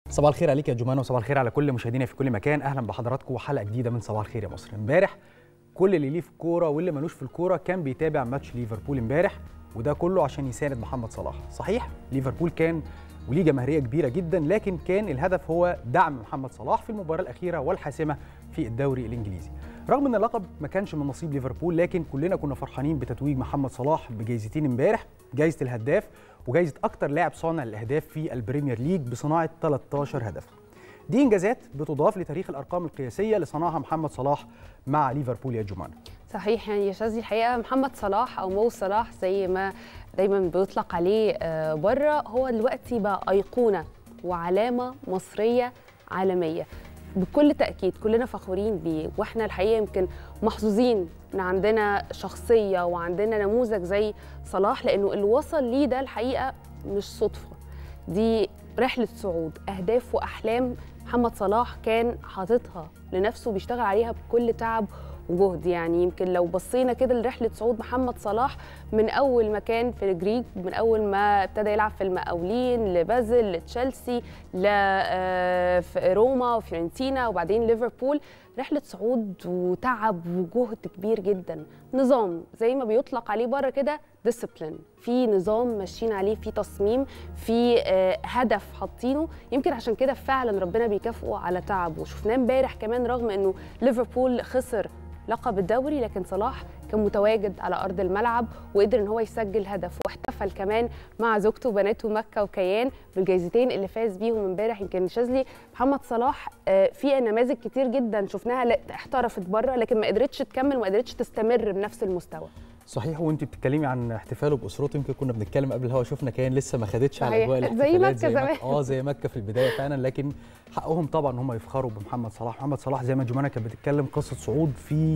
صباح الخير عليك يا جمانة وصباح الخير على كل مشاهدينا في كل مكان اهلا بحضراتكم وحلقه جديده من صباح الخير يا مصر امبارح كل اللي ليه في الكوره واللي ملوش في الكوره كان بيتابع ماتش ليفربول امبارح وده كله عشان يساند محمد صلاح صحيح ليفربول كان وليه جماهيريه كبيره جدا لكن كان الهدف هو دعم محمد صلاح في المباراه الاخيره والحاسمه في الدوري الانجليزي رغم ان اللقب ما كانش من نصيب ليفربول لكن كلنا كنا فرحانين بتتويج محمد صلاح بجائزتين امبارح جائزه الهداف وجائزه اكتر لاعب صانع الاهداف في البريمير ليج بصناعه 13 هدف دي انجازات بتضاف لتاريخ الارقام القياسيه اللي صنعها محمد صلاح مع ليفربول يا جمان صحيح يعني يا شاذلي الحقيقه محمد صلاح او مو صلاح زي ما دايما بيطلق عليه بره هو دلوقتي بقى ايقونه وعلامه مصريه عالميه بكل تاكيد كلنا فخورين بيه واحنا الحقيقه يمكن محظوظين ان عندنا شخصيه وعندنا نموذج زي صلاح لانه اللي وصل ليه ده الحقيقه مش صدفه دي رحله صعود اهداف واحلام محمد صلاح كان حاططها لنفسه بيشتغل عليها بكل تعب وجهد يعني يمكن لو بصينا كده لرحله صعود محمد صلاح من اول ما كان في الجريك من اول ما ابتدى يلعب في المقاولين لبازل لتشيلسي لروما وفيورنتينا وبعدين ليفربول رحله صعود وتعب وجهد كبير جدا نظام زي ما بيطلق عليه بره كده ديسيبلين في نظام ماشيين عليه في تصميم في هدف حاطينه يمكن عشان كده فعلا ربنا بيكافئه على تعبه شفناه امبارح كمان رغم انه ليفربول خسر لقب الدوري لكن صلاح كان متواجد على ارض الملعب وقدر ان هو يسجل هدف واحتفل كمان مع زوجته وبناته مكه وكيان بالجايزتين اللي فاز بيهم امبارح يمكن شاذلي محمد صلاح في نماذج كتير جدا شفناها احترفت بره لكن ما قدرتش تكمل وما قدرتش تستمر بنفس المستوى صحيح وانت بتتكلمي عن احتفاله باسرته يمكن كنا بنتكلم قبل الهوا شفنا كان لسه ما خدتش على اجواء زي مكه زي زمان اه زي مكه في البدايه فعلا لكن حقهم طبعا ان هم يفخروا بمحمد صلاح محمد صلاح زي ما جمانه كانت بتتكلم قصه صعود في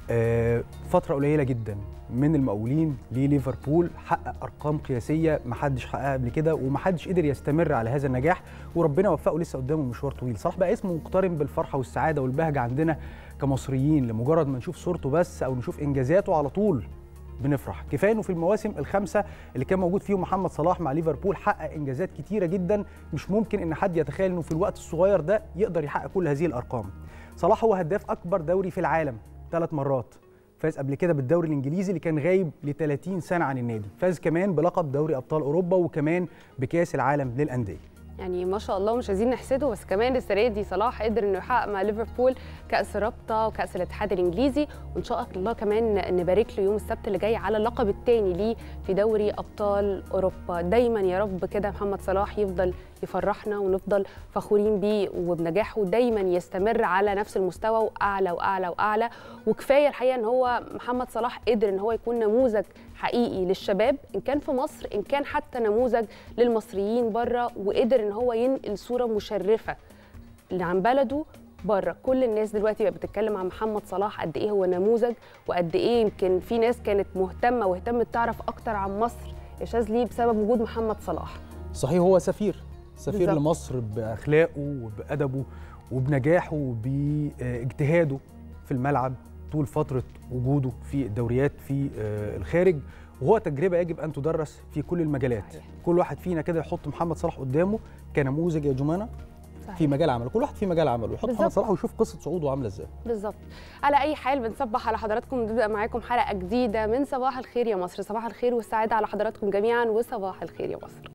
فتره قليله جدا من المقاولين لليفربول حقق ارقام قياسيه ما حدش حققها قبل كده وما حدش قدر يستمر على هذا النجاح وربنا وفقه لسه قدامه مشوار طويل صلاح بقى اسمه مقترن بالفرحه والسعاده والبهجه عندنا كمصريين لمجرد ما نشوف صورته بس او نشوف انجازاته على طول بنفرح كفايه انه في المواسم الخمسه اللي كان موجود فيهم محمد صلاح مع ليفربول حقق انجازات كتيره جدا مش ممكن ان حد يتخيل انه في الوقت الصغير ده يقدر يحقق كل هذه الارقام صلاح هو هداف اكبر دوري في العالم ثلاث مرات فاز قبل كده بالدوري الانجليزي اللي كان غايب ل 30 سنه عن النادي فاز كمان بلقب دوري ابطال اوروبا وكمان بكاس العالم للانديه يعني ما شاء الله مش عايزين نحسده بس كمان السنه دي صلاح قدر انه يحقق مع ليفربول كاس رابطه وكاس الاتحاد الانجليزي وان شاء الله كمان نبارك له يوم السبت اللي جاي على اللقب الثاني ليه في دوري ابطال اوروبا دايما يا رب كده محمد صلاح يفضل يفرحنا ونفضل فخورين بيه وبنجاحه دايما يستمر على نفس المستوى واعلى واعلى واعلى وكفايه الحقيقه ان هو محمد صلاح قدر ان هو يكون نموذج حقيقي للشباب ان كان في مصر ان كان حتى نموذج للمصريين بره وقدر ان هو ينقل صوره مشرفه عن بلده بره كل الناس دلوقتي بقت بتتكلم عن محمد صلاح قد ايه هو نموذج وقد ايه يمكن في ناس كانت مهتمه واهتمت تعرف اكتر عن مصر يا شاذلي بسبب وجود محمد صلاح صحيح هو سفير سفير بالزبط. لمصر باخلاقه وبادبه وبنجاحه وباجتهاده في الملعب طول فتره وجوده في الدوريات في الخارج وهو تجربه يجب ان تدرس في كل المجالات صحيح. كل واحد فينا كده يحط محمد صلاح قدامه كنموذج يا جمانه صحيح. في مجال عمله كل واحد في مجال عمله يحط محمد صلاح ويشوف قصه صعوده عامله ازاي بالظبط على اي حال بنصبح على حضراتكم ونبدا معاكم حلقه جديده من صباح الخير يا مصر صباح الخير والسعاده على حضراتكم جميعا وصباح الخير يا مصر